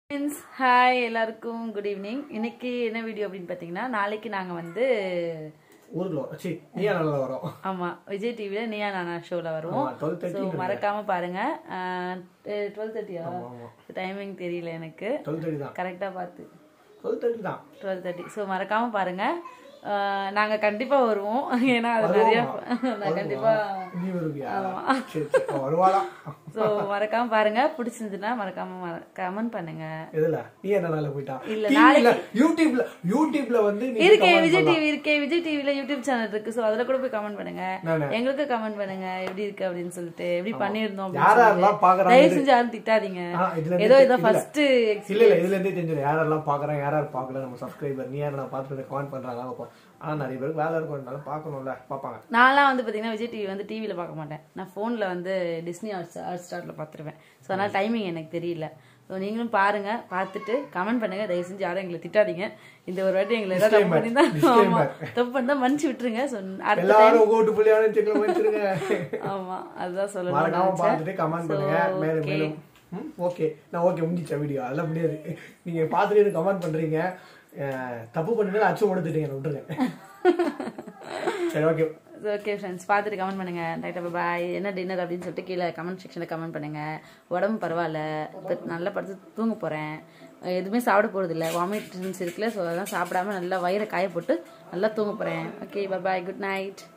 Friends hi எல்லாருக்கும் good evening இன்னைக்கு என்ன வீடியோ அப்படின்னு பார்த்தீங்கன்னா நாளைக்கு நாங்கள் வந்து ஊர்ல வரும் சரி நீயா நல்லா வரும் ஆமாம் விஜய் டிவியில் நியா நானா ஷோவில் வருவோம் டுவெல் ஸோ தேர்ட்டி மறக்காம பாருங்க டுவெல் தேர்ட்டியா டைமிங் தெரியல எனக்கு டுவெல் தேர்ட்டி தான் கரெக்டாக பார்த்து டுவெல் தேர்ட்டி தான் டுவெல் தேர்ட்டி ஸோ மறக்காம பாருங்க அஹ், நாங்க கண்டிப்பா வருவோம் ஏன்னா அது நிறைய நான் கண்டிப்பா நீ வருவியா சரி சரி அவ வருவாளா ஸோ மறக்காம பாருங்க பிடிச்சிருந்துன்னா மறக்காம கமெண்ட் பண்ணுங்க எதுல நீ என்ன நாள் போயிட்டா இல்ல, டிவில யூடியூப்ல யூடியூப்ல வந்து நீ இருக்கே விஜய் டிவி இருக்கே விஜய் டிவில யூடியூப் சேனல் இருக்கு ஸோ அதுல கூட போய் கமெண்ட் பண்ணுங்க நானு. எங்களுக்கு கமெண்ட் பண்ணுங்க எப்படி இருக்கு அப்படின்னு சொல்லிட்டு எப்படி பண்ணியிருந்தோம் யார் அப்படின்னு யாரெல்லாம் சொல்லிட்டு. பாக்குறாங்க தயவு செஞ்சு யாரும் திட்டாதீங்க ஆ, இதுல இருந்து ஏதோ தெ- இதான் இல்ல. ஃபர்ஸ்ட் இல்ல இல்ல இதுல இருந்தே தெரிஞ்சிடும் யாரெல்லாம் பாக்குறேன் யார் யார் பாக்கல நம்ம சப்ஸ்கிரைபர் நீ யாரை நான் பார்த்துட்டு கமெண்ட் பண்றாங்க பார்ப்போம் ஆனா நிறைய பேருக்கு வேலை இருக்கும்னால பார்க்கணும்ல பார்ப்பாங்க நான்லாம் வந்து பார்த்தீங்கன்னா விஜய் டிவி வந்து டிவியில் பார்க்க மாட்டேன் நான் ஃபோனில் வந்து டிஸ்னி ஹாட் ஹாட் ஸ்டாரில் பார்த்துருவேன் ஸோ அதனால் டைமிங் எனக்கு தெரியல ஸோ நீங்களும் பாருங்க பார்த்துட்டு கமெண்ட் பண்ணுங்க தயவு செஞ்சு யாரும் எங்களை திட்டாதீங்க இந்த ஒரு வாட்டி எங்களை ஏதாவது தப்பு Disclaimer. பண்ணி தான் Disclaimer. ஆமாம் தப்பு பண்ணி தான் மன்னிச்சு விட்டுருங்க ஸோ அடுத்த எல்லாரும் உங்க வீட்டு பிள்ளையான செக்ல வச்சிருங்க ஆமாம் அதுதான் சொல்லணும் மறக்காம பார்த்துட்டு கமெண்ட் பண்ணுங்க So, மேலும் okay. மேலும் ஓகே நான் ஓகே முடிஞ்சிச்ச வீடியோ அதெல்லாம் முடியாது நீங்க பார்த்துட்டு கமெண்ட் பண்றீங்க அஹ், தப்பு பண்ணுங்க அச்சு கொடுத்துட்டீங்க விட்டுருங்க சரி ஓகே ஓகே ஃப்ரெண்ட்ஸ் பார்த்துட்டு கமெண்ட் பண்ணுங்க ரைட்டா பாய் என்ன டின்னர் அப்படின்னு சொல்லிட்டு கீழே கமெண்ட் செக்ஷனில் கமெண்ட் பண்ணுங்க உடம்பு பரவாயில்ல இப்ப நல்லா படுத்து தூங்க போகிறேன் எதுவுமே சாப்பிட போகிறது இல்லை வாமிட் இருக்குல்ல ஸோ அதெல்லாம் சாப்பிடாம நல்லா வயிறை காய போட்டு நல்லா தூங்க போகிறேன் ஓகே பாய் குட் நைட்